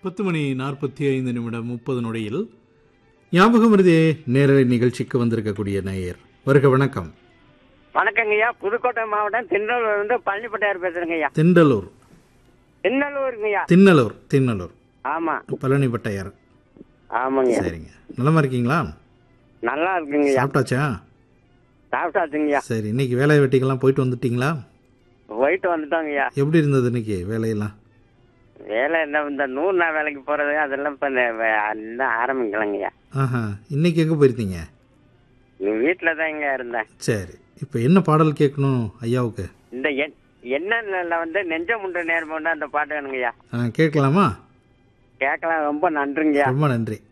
பத்து மணி நாற்பத்தி ஐந்து நிமிடம் முப்பது நொடியில் ஞாபகம் வருதே நேரலை நிகழ்ச்சிக்கு வந்திருக்கக்கூடிய நேயர் வருக வணக்கம் வணக்கங்கய்யா புதுக்கோட்டை மாவட்டம் திண்டலூர் இருந்து பழனிப்பட்டையார் பேசுறேங்கய்யா திண்டலூர் திண்ணலூருங்கய்யா திண்ணலூர் திண்ணலூர் ஆமா பழனி பட்டையார் ஆமாங்கய்யா சரிங்க நலமா இருக்கீங்களா நல்லா இருக்குங்கய்யா சாப்பிட்டாச்சா சாப்பிட்டாச்சுங்கய்யா சரி இன்னைக்கு வேலை வெட்டிக்கெல்லாம் போயிட்டு வந்துட்டீங்களா போயிட்டு வந்துட்டோங்கய்யா எப்படி இருந்தது இன்னைக்கு வேலையெல்லாம் வேலை என்ன இந்த நூறு நாள் வேலைக்கு போறது அதெல்லாம் இப்ப இந்த வே- இன்னும் ஆரம்பிக்கலங்கய்யா ஆஹா இன்னைக்கு எங்கே போயிருந்தீங்க நீ வீட்டில் தான் இங்க இருந்தேன் சரி இப்போ என்ன பாடல் கேட்கணும் ஐயாவுக்கு இந்த என் என்னென்ன வந்து நெஞ்ச முண்டை நேர்ம அந்த பாட்டு வேணுங்கய்யா ஆ கேட்கலாமா கேட்கலாம் ரொம்ப நன்றிங்கய்யா ரொம்ப நன்றி